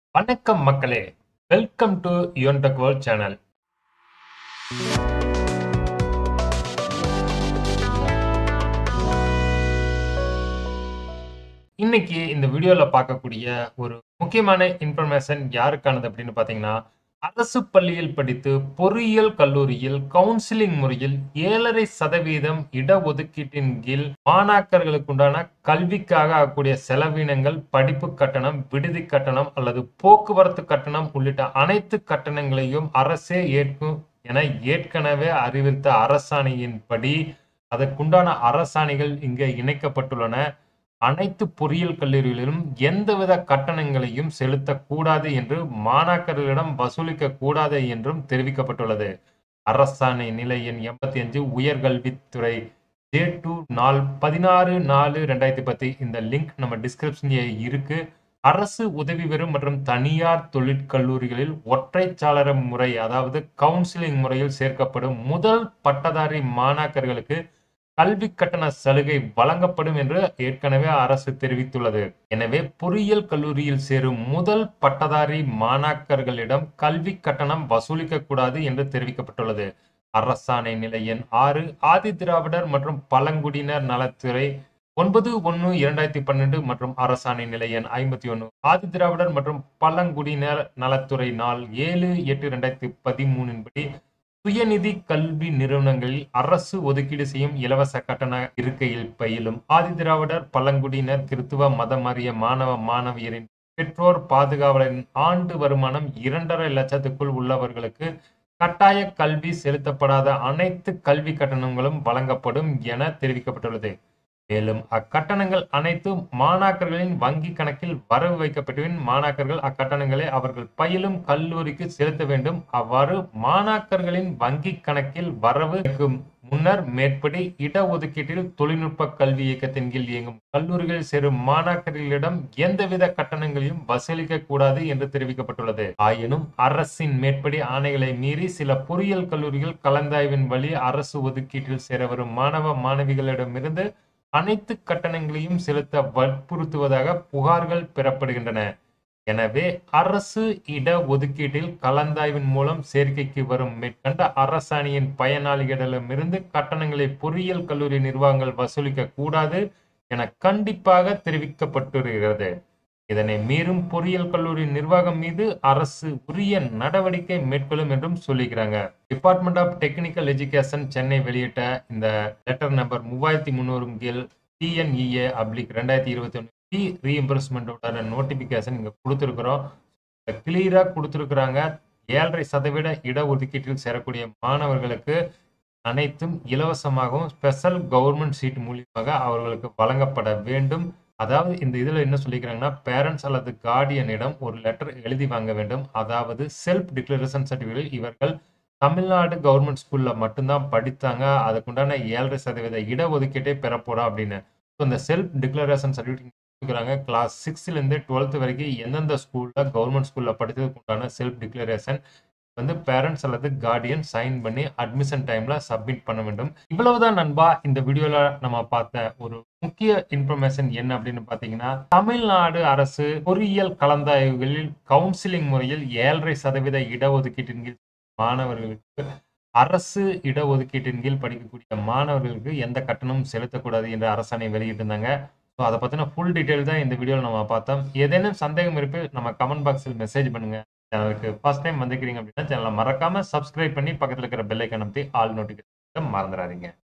வணக்கம் மக்களே welcome to யுவன்டெக் வேர்ல்ட் சேனல் இன்னைக்கு இந்த வீடியோல பார்க்கக்கூடிய ஒரு முக்கியமான இன்ஃபர்மேஷன் யாருக்கானது அப்படின்னு பார்த்தீங்கன்னா அரசு பள்ளியில் படித்து பொறியியல் கல்லூரியில் கவுன்சிலிங் முறையில் ஏழரை சதவீதம் இடஒதுக்கீட்டின் கீழ் மாணாக்கர்களுக்குண்டான கல்விக்காக ஆகக்கூடிய செலவினங்கள் படிப்பு கட்டணம் விடுதி கட்டணம் அல்லது போக்குவரத்து கட்டணம் உள்ளிட்ட அனைத்து கட்டணங்களையும் அரசே ஏற்கும் என ஏற்கனவே அறிவித்த அரசாணையின்படி அதற்குண்டான அரசாணைகள் இங்கே இணைக்கப்பட்டுள்ளன அனைத்து பொறியியல் கல்லூரிகளிலும் எந்தவித கட்டணங்களையும் செலுத்தக்கூடாது என்று மாணாக்கர்களிடம் வசூலிக்க கூடாது என்றும் தெரிவிக்கப்பட்டுள்ளது அரசாணை நிலை எண் எண்பத்தி அஞ்சு உயர்கல்வித்துறை ஜே டூ நாள் பதினாறு நாலு ரெண்டாயிரத்தி பத்து இந்த லிங்க் நம்ம டிஸ்கிரிப்ஷன்ல இருக்கு அரசு உதவி பெறும் மற்றும் தனியார் தொழிற்கல்லூரிகளில் ஒற்றைச்சாளர முறை அதாவது கவுன்சிலிங் முறையில் சேர்க்கப்படும் முதல் பட்டதாரி மாணாக்கர்களுக்கு கல்வி கட்டண சலுகை வழங்கப்படும் என்று ஏற்கனவே அரசு தெரிவித்துள்ளது எனவே பொறியியல் கல்லூரியில் சேரும் முதல் பட்டதாரி மாணாக்கர்களிடம் கல்வி கட்டணம் வசூலிக்க கூடாது என்று தெரிவிக்கப்பட்டுள்ளது அரசாணை நிலை எண் ஆறு ஆதி திராவிடர் மற்றும் பழங்குடியினர் நலத்துறை ஒன்பது ஒன்று இரண்டாயிரத்தி பன்னெண்டு மற்றும் அரசாணை நிலை எண் ஐம்பத்தி ஒன்று ஆதி திராவிடர் மற்றும் பழங்குடியினர் நலத்துறை நாள் ஏழு எட்டு இரண்டாயிரத்தி பதிமூணின் படி சுயநிதி கல்வி நிறுவனங்களில் அரசு ஒதுக்கீடு செய்யும் இலவச கட்டண இருக்கையில் பயிலும் ஆதி திராவிடர் பழங்குடியினர் கிறித்துவ மதம் அறிய மாணவ மாணவியரின் பெற்றோர் பாதுகாவலரின் ஆண்டு வருமானம் இரண்டரை லட்சத்துக்குள் உள்ளவர்களுக்கு கட்டாய கல்வி செலுத்தப்படாத அனைத்து கல்வி கட்டணங்களும் வழங்கப்படும் என தெரிவிக்கப்பட்டுள்ளது மேலும் அக்கட்டணங்கள் அனைத்தும் மாணாக்கர்களின் வங்கி கணக்கில் வரவு வைக்கப்பட்டுவின் மாணாக்கர்கள் அக்கட்டணங்களை அவர்கள் பயிலும் கல்லூரிக்கு செலுத்த வேண்டும் அவ்வாறு மாணாக்கர்களின் வங்கி கணக்கில் வரவு வைக்கும் முன்னர் மேற்படி இடஒதுக்கீட்டில் தொழில்நுட்ப கல்வி இயக்கத்தின் கீழ் இயங்கும் கல்லூரிகளில் சேரும் மாணாக்கர்களிடம் எந்தவித கட்டணங்களையும் வசூலிக்க கூடாது என்று தெரிவிக்கப்பட்டுள்ளது ஆயினும் அரசின் மேற்படி ஆணைகளை மீறி சில பொறியியல் கல்லூரிகள் கலந்தாய்வின் வழி அரசு ஒதுக்கீட்டில் சேர வரும் மாணவ மாணவிகளிடமிருந்து அனைத்து கட்டணங்களையும் செலுத்த வற்புறுத்துவதாக புகார்கள் பெறப்படுகின்றன எனவே அரசு இட ஒதுக்கீட்டில் கலந்தாய்வின் மூலம் சேர்க்கைக்கு வரும் மேற்கண்ட அரசாணியின் பயனாளிகளிடமிருந்து கட்டணங்களை பொறியியல் கல்லூரி நிர்வாகங்கள் வசூலிக்க கூடாது என கண்டிப்பாக தெரிவிக்கப்பட்டிருக்கிறது இதனை மீறும் பொறியியல் கல்லூரி நிர்வாகம் மீது அரசு உரிய நடவடிக்கை மேற்கொள்ளும் என்றும் சொல்லிக்கிறாங்க department of technical education Chennai வெளியிட்ட இந்த லெட்டர் நம்பர் மூவாயிரத்தி முந்நூறு கீழ் டிஎன்இஏ அப்ளிக் ரெண்டாயிரத்தி இருபத்தி ஒன்று ஃபீ ரீஎம்பர்ஸ்மெண்ட்டோட நோட்டிஃபிகேஷன் இங்கே கொடுத்துருக்குறோம் கிளியராக கொடுத்துருக்குறாங்க ஏழரை சதவீத இடஒதுக்கீட்டில் சேரக்கூடிய மாணவர்களுக்கு அனைத்தும் இலவசமாகவும் ஸ்பெஷல் கவர்மெண்ட் சீட் மூலியமாக அவர்களுக்கு வழங்கப்பட வேண்டும் அதாவது இந்த இதில் என்ன சொல்லிக்கிறாங்கன்னா பேரண்ட்ஸ் அல்லது கார்டியனிடம் ஒரு லெட்டர் எழுதி வாங்க வேண்டும் அதாவது செல்ஃப் டிக்ளரேஷன் சர்டிஃபிகேட் இவர்கள் தமிழ்நாடு கவர்மெண்ட் ஸ்கூலில் மட்டும்தான் படித்தாங்க அதுக்குண்டான ஏழரை சதவீத இடஒதுக்கீட்டை பெறப்போறோம் அப்படின்னு ஸோ இந்த செல்ஃப் டிக்ளரேஷன் சர்டிஃபிகேட் கொடுக்குறாங்க கிளாஸ் சிக்ஸ்லேருந்து டுவெல்த் வரைக்கும் எந்தெந்த ஸ்கூலில் கவர்மெண்ட் ஸ்கூலில் படித்ததுக்கு உண்டான செல்ஃப் டிக்ளரேஷன் வந்து பேரண்ட்ஸ் அல்லது கார்டியன் சைன் பண்ணி அட்மிஷன் டைம்ல சப்மிட் பண்ண வேண்டும் இவ்வளவுதான் நண்பா இந்த வீடியோல நம்ம பார்த்த ஒரு முக்கிய இன்ஃபர்மேஷன் என்ன அப்படின்னு பாத்தீங்கன்னா தமிழ்நாடு அரசு பொறியியல் கலந்தாய்வுகளில் கவுன்சிலிங் முறையில் ஏழரை சதவீத இடஒதுக்கீட்டின் கீழ் மாணவர்களுக்கு அரசு இடஒதுக்கீட்டின் கீழ் படிக்கக்கூடிய மாணவர்களுக்கு எந்த கட்டணமும் செலுத்தக்கூடாது என்ற அரசாணை வெளியிட்டிருந்தாங்க ஸோ அதை பற்றின ஃபுல் டீட்டெயில் தான் இந்த வீடியோவில் நம்ம பார்த்தோம் ஏதேனும் சந்தேகம் இருக்கு நம்ம கமெண்ட் பாக்ஸில் மெசேஜ் பண்ணுங்க சேனலுக்கு ஃபர்ஸ்ட் டைம் வந்துக்கிறீங்க அப்படின்னா சேனலை மறக்காம சப்ஸ்கிரைப் பண்ணி பக்கத்தில் இருக்கிற பெல் ஐக்கன் அமைத்து ஆல் நோட்டிஃபிகேஷன் மறந்துடாதீங்க